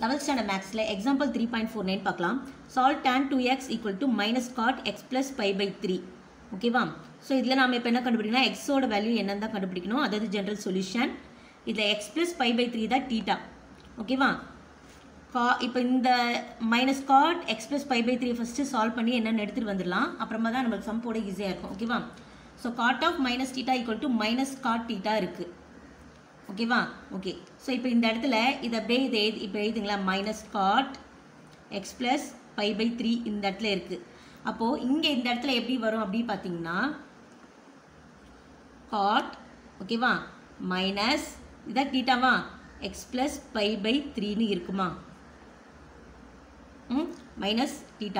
eleventh standard மேக்ஸில் example three point four nine பார்க்கலாம் solve tan two x equal to minus cot x plus five pi three ஓகேவா so இதில் நம்ம இப்போ என்ன கண்டுபிடிக்கணும் எக்ஸோட வேல்யூ என்னன்னு தான் கண்டுபிடிக்கணும் அதாவது ஜென்ரல் சொல்யூஷன் இதில் x plus five pi three தான் டீட்டா ஓகேவா கா இப்போ இந்த minus cot x plus five pi three first solve பண்ணி என்னென்னு எடுத்துகிட்டு வந்துடலாம் அப்புறமா தான் நம்மளுக்கு சம் போட ஈஸியாக இருக்கும் ஓகேவா so cot of minus theta equal to minus cot theta இருக்குது ஓகேவா ஓகே ஸோ இப்போ இந்த இடத்துல இதை அப்படியே இதை எழுதி இப்போ எழுதுங்களா minus cot x plus five pi three இந்த இடத்துல இருக்குது அப்போது இங்கே இந்த இடத்துல எப்படி வரும் அப்படின்னு பார்த்தீங்கன்னா காட் ஓகேவா மைனஸ் இதான் டீட்டாவா எக்ஸ் ப்ளஸ் ஃபைவ் பை த்ரீன்னு இருக்குமா ம் மைனஸ் டீட்டா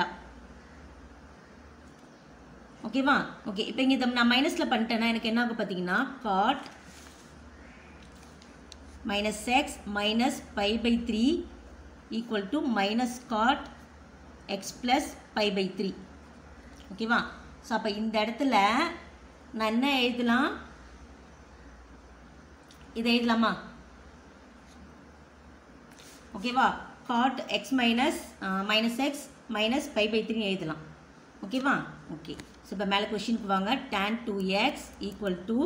ஓகேவா ஓகே இப்போ இங்கே இதை நான் மைனஸில் பண்ணிட்டேன்னா எனக்கு என்ன ஆகும் பார்த்தீங்கன்னா cot minus x minus pi by 3 equal to minus cot x plus pi by 3 ஓகேவா ஸோ அப்போ இந்த இடத்துல நான் என்ன எழுதலாம் இதை எழுதலாமா ஓகேவா cot x minus minus x minus pi pi three எழுதலாம் ஓகேவா ஓகே ஸோ இப்போ மேலே கொஷினுக்கு வாங்க tan two x equal to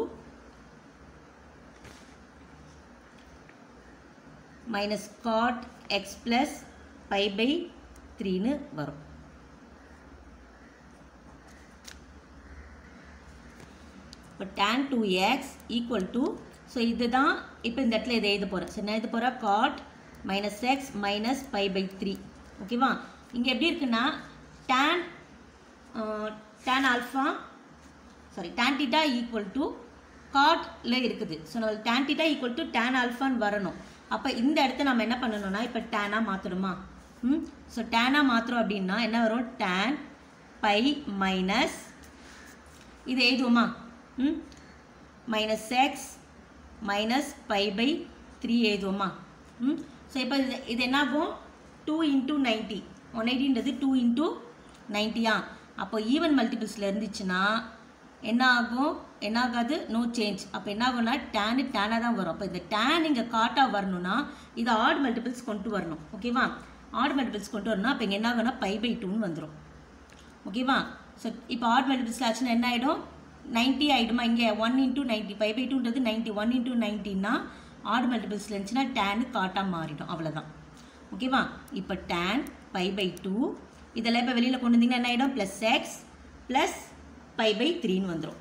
minus cot x plus pi pi த்ரீன்னு வரும் இப்போ tan two x equal to so இதுதான் இப்போ இந்த இடத்துல இதை எழுத போகிறேன் சரி நான் எழுத போகிறேன் cot minus x minus pi pi three ஓகேவா இங்கே எப்படி இருக்குன்னா tan tan alpha sorry tan theta equal to காட்ல இருக்குது ஸோ நம்ம tan theta equal to tan ஆல்ஃபான்னு வரணும் அப்போ இந்த இடத்த நம்ம என்ன பண்ணணும்னா இப்போ டேனாக மாற்றணுமா ம் ஸோ டேனாக மாற்றுறோம் அப்படின்னா என்ன வரும் டேன் பை மைனஸ் இது எழுதுவோமா ம் minus x minus pi pi three எழுதுவோமா ம் ஸோ இப்போ இது இது என்னாகும் டூ இன்ட்டு நைன்ட்டி ஒன் எயிட்டின்றது டூ இன்ட்டு நைன்ட்டியா அப்போ ஈவன் மல்டிபிள்ஸில் இருந்துச்சுன்னா என்ன ஆகும் என்ன ஆகாது நோ சேஞ்ச் அப்போ என்ன ஆகும்னா டேனு டேனாக தான் வரும் அப்போ இந்த டேன் இங்கே காட்டாக வரணும்னா இதை ஆட் மல்டிபிள்ஸ் கொண்டு வரணும் ஓகேவா ஆட் மல்டிபிள்ஸ் கொண்டு வரணும் அப்போ இங்கே என்ன ஆகும்னா பை பை டூன்னு வந்துடும் ஓகேவா ஸோ இப்போ ஆட் மல்டிபிள்ஸில் ஆச்சுன்னா என்ன ஆகிடும் நைன்ட்டி ஆகிடுமா இங்கே one into ninety pi pi டூன்றது நைன்ட்டி ஒன் இன்ட்டு நைன்ட்டின்னா ஆட் மல்டிபிள்ஸில் இருந்துச்சுன்னா டேனு காட்டாக மாறிடும் அவ்வளோதான் ஓகேவா இப்போ டேன் பை பை டூ இதெல்லாம் இப்போ வெளியில் கொண்டு வந்தீங்கன்னா என்ன ஆகிடும் plus x plus pi pi த்ரீன்னு வந்துடும்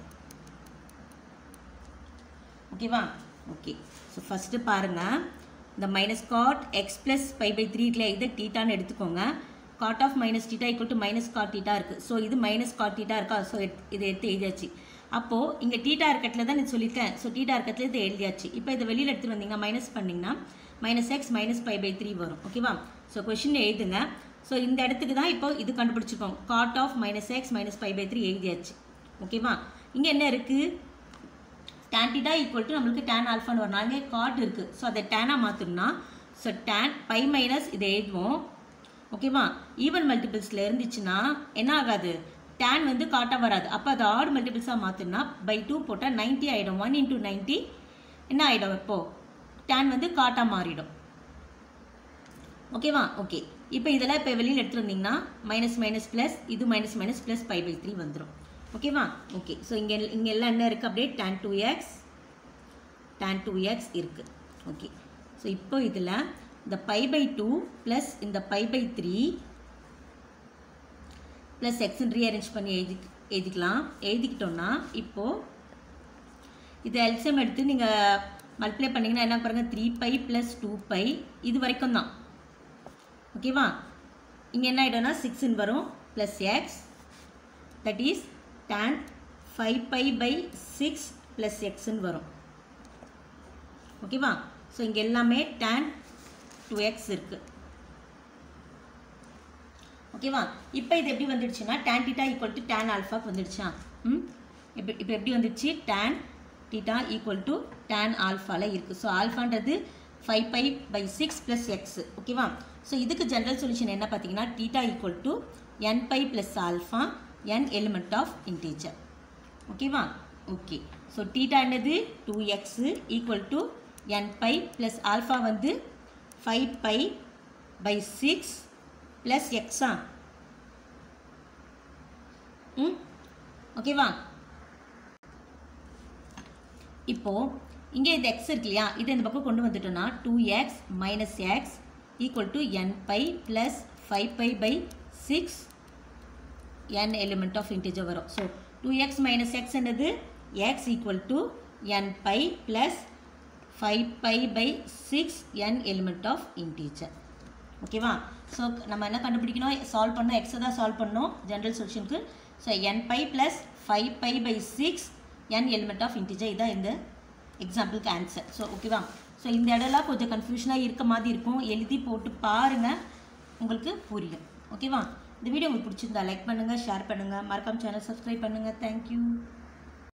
ஓகேவா ஓகே ஸோ ஃபஸ்ட்டு பாருங்கள் இந்த minus cot x plus pi pi த்ரீல இதை டீட்டான்னு எடுத்துக்கோங்க cot of minus theta equal to minus cot theta இருக்குது ஸோ இது மைனஸ் காட் டீட்டா இருக்கா ஸோ இதை எடுத்து எழுதியாச்சு அப்போது இங்கே டீட்டா இருக்கட்டில் தான் நான் சொல்லியிருக்கேன் ஸோ டீட்டா இருக்கட்டில் இதை எழுதியாச்சு இப்போ இதை வெளியில் எடுத்துகிட்டு வந்தீங்கன்னா மைனஸ் பண்ணிங்கன்னா minus x minus five pi three வரும் ஓகேவா ஸோ கொஷின் எழுதுங்க ஸோ இந்த இடத்துக்கு தான் இப்போ இது கண்டுபிடிச்சிருக்கோம் cot of minus x minus five pi three எழுதியாச்சு ஓகேவா இங்கே என்ன இருக்குது டேன் டீட்டா ஈக்குவல் டு நம்மளுக்கு டேன் ஆல்ஃபான்னு வரும் நாங்கள் காட் இருக்குது ஸோ அதை டேனாக மாற்றணும்னா ஸோ டேன் பை மைனஸ் இதை எழுதுவோம் ஓகேவா ஈவன் மல்டிபிள்ஸில் இருந்துச்சுன்னா என்ன ஆகாது டேன் வந்து காட்டாக வராது அப்போ அது ஆட் மல்டிபிள்ஸாக மாற்றணும்னா பை டூ போட்டால் நைன்ட்டி ஆகிடும் ஒன் இன்ட்டு நைன்ட்டி என்ன ஆகிடும் இப்போது டேன் வந்து காட்டாக மாறிடும் ஓகேவா ஓகே இப்போ இதெல்லாம் இப்போ வெளியில் எடுத்துகிட்டு வந்தீங்கன்னா மைனஸ் மைனஸ் ப்ளஸ் இது minus minus plus pi pi three வந்துடும் ஓகேவா ஓகே ஸோ இங்கே இங்கே எல்லாம் என்ன இருக்குது அப்படியே tan two x tan two x இருக்குது ஓகே ஸோ இப்போ இதில் இந்த பை பை டூ ப்ளஸ் இந்த பை பை த்ரீ ப்ளஸ் எக்ஸ்ன்னு ரீஅரேஞ்ச் பண்ணி எழுதி எழுதிக்கலாம் எழுதிக்கிட்டோம்னா இப்போது இது எல்சியம் எடுத்து நீங்கள் மல்டிப்ளை பண்ணிங்கன்னா என்ன பாருங்கள் three pi plus two pi இது வரைக்கும் தான் ஓகேவா இங்கே என்ன ஆகிடும்னா சிக்ஸ்ன்னு வரும் plus x that is tan 5 pi by 6 plus xன்னு வரும் ஓகேவா ஸோ இங்கே எல்லாமே tan 2x இருக்குது ஓகேவா இப்போ இது எப்படி வந்துடுச்சுன்னா tan theta equal to tan ஆல்ஃபாக்கு வந்துடுச்சா ம் இப்போ இப்போ எப்படி வந்துடுச்சு tan theta equal to tan ஆல்ஃபாவில் இருக்குது ஸோ ஆல்ஃபான்றது five pi pi six plus x ஓகேவா ஸோ இதுக்கு ஜென்ரல் சொல்யூஷன் என்ன பார்த்தீங்கன்னா theta equal to n pi plus alpha n element of integer ஓகேவா ஓகே ஸோ டீட்டா என்னது two x equal to n pi plus alpha வந்து five pi pi six plus எக்ஸா ம் ஓகேவா இப்போ இங்கே இந்த எக்ஸ் இருக்கு இல்லையா இதை இந்த பக்கம் கொண்டு வந்துட்டோம்னா two x minus x equal to n pi plus five pi pi six n element of integer வரும் so two x minus x என்னது x equal to n pi plus five pi pi six n element of integer ஓகேவா so நம்ம என்ன கண்டுபிடிக்கணும் solve பண்ணோம் எக்ஸை தான் solve பண்ணோம் ஜென்ரல் சொல்யூஷனுக்கு so n pi plus five pi pi six n element of integer இதான் இந்த எக்ஸாம்பிளுக்கு ஆன்சர் ஸோ ஓகேவா ஸோ இந்த இடம்லாம் கொஞ்சம் கன்ஃபியூஷனாக இருக்க மாதிரி இருக்கும் எழுதி போட்டு பாருங்கள் உங்களுக்கு புரியும் ஓகேவா இந்த வீடியோ உங்களுக்கு பிடிச்சிருந்தா லைக் பண்ணுங்கள் ஷேர் பண்ணுங்கள் மறக்காம சேனல் சப்ஸ்கிரைப் பண்ணுங்கள் தேங்க்யூ